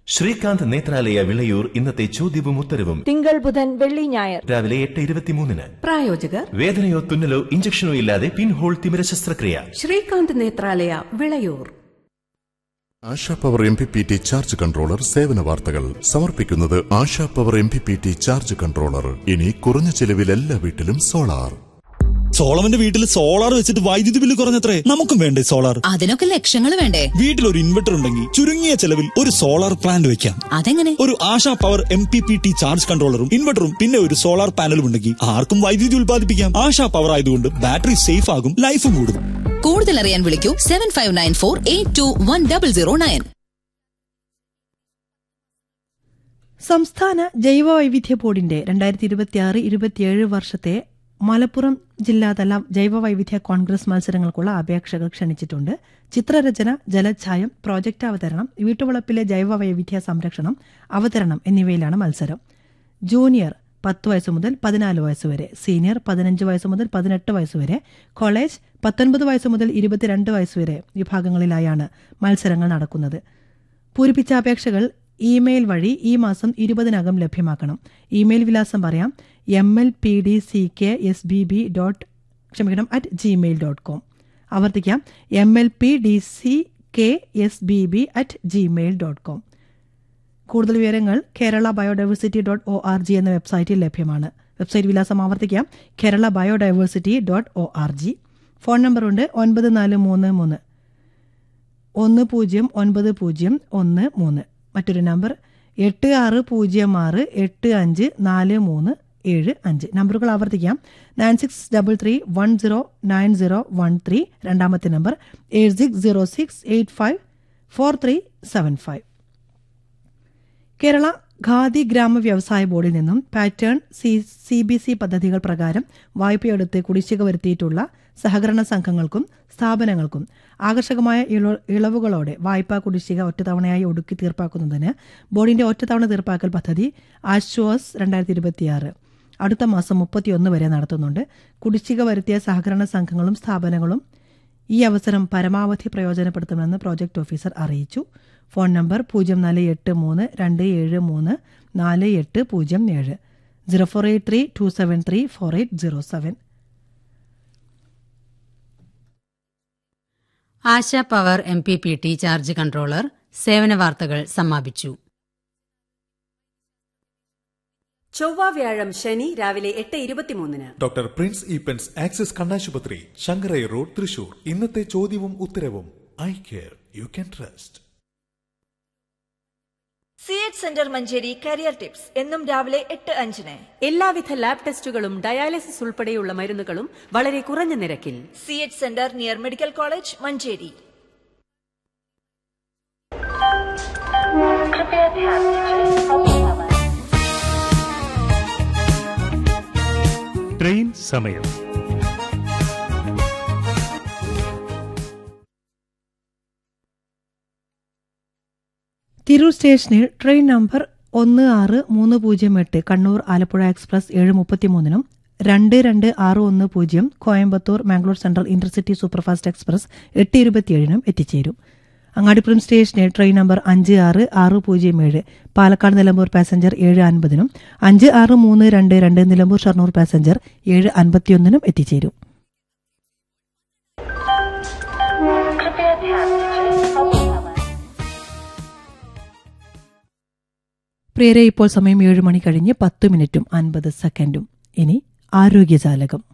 ശ്രീകാന്ത് നേത്രാലയ വിളയൂർ ഇന്നത്തെ ചോദ്യവും ഉത്തരവും തിങ്കൾ ബുധൻ വെള്ളി ഞായർ രാവിലെ എട്ട് ഇരുപത്തിമൂന്നിന് പ്രായോജകർ വേദനയോ തുന്നലോ ഇഞ്ചക്ഷനോ ഇല്ലാതെ പിൻഹോൾ തിമിര ശസ്ത്രക്രിയ Srikanth Nethralaya Vilayur Asha power M P P T charge controller സേവന വാർത്തകൾ സമർപ്പിക്കുന്നത് Asha power M P P T charge controller ഇനി കുറഞ്ഞ ചെലവിൽ എല്ലാ വീട്ടിലും സോളാർ സോളവന്റെ വീട്ടിൽ സോളാർ വെച്ചിട്ട് വൈദ്യുതി ബില്ല് കുറഞ്ഞത്രേ നമുക്കും വേണ്ടേ സോളാർ അതിനൊക്കെ ലക്ഷങ്ങൾ വേണ്ടേ വീട്ടിൽ ഒരു ഇൻവെർട്ടർ ഉണ്ടെങ്കിൽ ചുരുങ്ങിയ ചെലവിൽ ഒരു സോളാർ പ്ലാന്റ് വെക്കാം അതെങ്ങനെ ഒരു Asha power M P P T charge കൺട്രോളറും ഇൻവെർട്ടറും പിന്നെ ഒരു സോളാർ പാനലും ഉണ്ടെങ്കിൽ ആർക്കും വൈദ്യുതി ഉൽപ്പാദിപ്പിക്കാം ആശാ പവർ ആയതുകൊണ്ട് ബാറ്ററി സേഫ് ആകും ലൈഫും കൂടും കൂടുതൽ അറിയാൻ വിളിക്കൂ seven five nine four eight two one double zero nine സംസ്ഥാന ജൈവവൈവിധ്യ ബോർഡിന്റെ രണ്ടായിരത്തി ഇരുപത്തിയാറ് ഇരുപത്തിയേഴ് വർഷത്തെ മലപ്പുറം ജില്ലാതല ജൈവവൈവിധ്യ കോൺഗ്രസ് മത്സരങ്ങൾക്കുള്ള അപേക്ഷകൾ ക്ഷണിച്ചിട്ടുണ്ട് ചിത്രരചന ജലച്ഛായം പ്രോജക്റ്റ് അവതരണം വീട്ടുവളപ്പിലെ ജൈവവൈവിധ്യ സംരക്ഷണം അവതരണം എന്നിവയിലാണ് മത്സരം ജൂനിയർ പത്ത് വയസ്സ് മുതൽ പതിനാല് വയസ്സ് വരെ സീനിയർ പതിനഞ്ച് വയസ്സ് മുതൽ പതിനെട്ട് വയസ്സ് വരെ കോളേജ് പത്തൊൻപത് വയസ്സ് മുതൽ ഇരുപത്തിരണ്ട് വയസ്സ് വരെ വിഭാഗങ്ങളിലായാണ് മത്സരങ്ങൾ നടക്കുന്നത് പൂരിപ്പിച്ച അപേക്ഷകൾ ഇമെയിൽ വഴി ഈ മാസം ഇരുപതിനകം ലഭ്യമാക്കണം ഇമെയിൽ വിലാസം പറയാം M L P D C K S B B dot ക്ഷമിക്കണം അറ്റ് ജിമെയിൽ ഡോട്ട് കോം ആവർത്തിക്കാം M L P D C K S B B at Gmail dot com കൂടുതൽ വിവരങ്ങൾ Kerala biodiversity dot O R G എന്ന വെബ്സൈറ്റിൽ ലഭ്യമാണ് website വിലാസം ആവർത്തിക്കാം Kerala biodiversity dot O R G phone നമ്പറുണ്ട് ഒൻപത് നാല് മൂന്ന് മൂന്ന് ഒന്ന് പൂജ്യം ഒൻപത് പൂജ്യം ഒന്ന് മൂന്ന് മറ്റൊരു നമ്പർ എട്ട് ആറ് പൂജ്യം ആറ് എട്ട് അഞ്ച് നാല് മൂന്ന് ഏഴ് അഞ്ച് നമ്പറുകൾ ആവർത്തിക്കാം nine six double three one zero nine zero one three രണ്ടാമത്തെ number eight six zero six eight five four three seven five Kerala khadi ഗ്രാമ വ്യവസായ ബോർഡിൽ നിന്നും pattern C C B C പദ്ധതികൾ പ്രകാരം വായ്പയെടുത്ത് കുടിശ്ശിക വരുത്തിയിട്ടുള്ള സഹകരണ സംഘങ്ങൾക്കും സ്ഥാപനങ്ങൾക്കും ആകർഷകമായ ഇള- ഇളവുകളോടെ വായ്പാ കുടിശ്ശിക ഒറ്റത്തവണയായി ഒടുക്കി തീർപ്പാക്കുന്നതിന് ബോർഡിന്റെ ഒറ്റത്തവണ തീർപ്പാക്കൽ പദ്ധതി ആശ്വാസ് രണ്ടായിരത്തി ഇരുപത്തിയാറ് അടുത്ത മാസം മുപ്പത്തിയൊന്ന് വരെ നടത്തുന്നുണ്ട് കുടിശ്ശിക വരുത്തിയ സഹകരണ സംഘങ്ങളും സ്ഥാപനങ്ങളും ഈ അവസരം പരമാവധി പ്രയോജനപ്പെടുത്തുമെന്ന് പ്രോജക്ട് ഓഫീസർ അറിയിച്ചു ഫോൺ നമ്പർ പൂജ്യം നാല് എട്ട് മൂന്ന് രണ്ട് ഏഴ് മൂന്ന് നാല് എട്ട് പൂജ്യം ഏഴ് zero four eight three two seven three four eight zero seven Asha power M P P T charge controller സേവന വാർത്തകൾ സമാപിച്ചു ചൊവ്വ വ്യാഴം ശനി രാവിലെ എട്ട് ഇരുപത്തിമൂന്നിന് ഡോക്ടർ പ്രിൻസ് ഈപ്പൻസ് ആക്സിസ് കണ്ണാശുപത്രി ശങ്കരൈ റോഡ് തൃശൂർ ഇന്നത്തെ ചോദ്യവും ഉത്തരവും I care you can trust C H centre Manjeri career tips എന്നും രാവിലെ എട്ട് അഞ്ചിന് എല്ലാവിധ ലാബ് ടെസ്റ്റുകളും ഡയാലിസിസ് ഉൾപ്പെടെയുള്ള മരുന്നുകളും വളരെ കുറഞ്ഞ നിരക്കിൽ C H centre near medical college Manjeri train സമയം തിരൂർ സ്റ്റേഷനിൽ ട്രെയിൻ നമ്പർ ഒന്ന് ആറ് മൂന്ന് പൂജ്യം എട്ട് കണ്ണൂർ ആലപ്പുഴ എക്സ്പ്രസ് ഏഴ് മുപ്പത്തിമൂന്നിനും രണ്ട് രണ്ട് ആറ് ഒന്ന് പൂജ്യം Coimbatore Mangalore central intercity superfast express എട്ട് ഇരുപത്തിയേഴിനും എത്തിച്ചേരും അങ്ങാടിപ്പുറം സ്റ്റേഷനിൽ ട്രെയിൻ നമ്പർ അഞ്ച് ആറ് ആറ് പൂജ്യം ഏഴ് പാലക്കാട് നിലമ്പൂർ പാസഞ്ചർ ഏഴ് അൻപതിനും അഞ്ച് ആറ് മൂന്ന് രണ്ട് രണ്ട് നിലമ്പൂർ ഷൊർണൂർ പാസഞ്ചർ ഏഴ് അൻപത്തിയൊന്നിനും എത്തിച്ചേരും പ്രിയരെ ഇപ്പോൾ സമയം ഏഴ് മണി കഴിഞ്ഞ് പത്ത് മിനിറ്റും അൻപത് സെക്കൻഡും ഇനി ആരോഗ്യജാലകം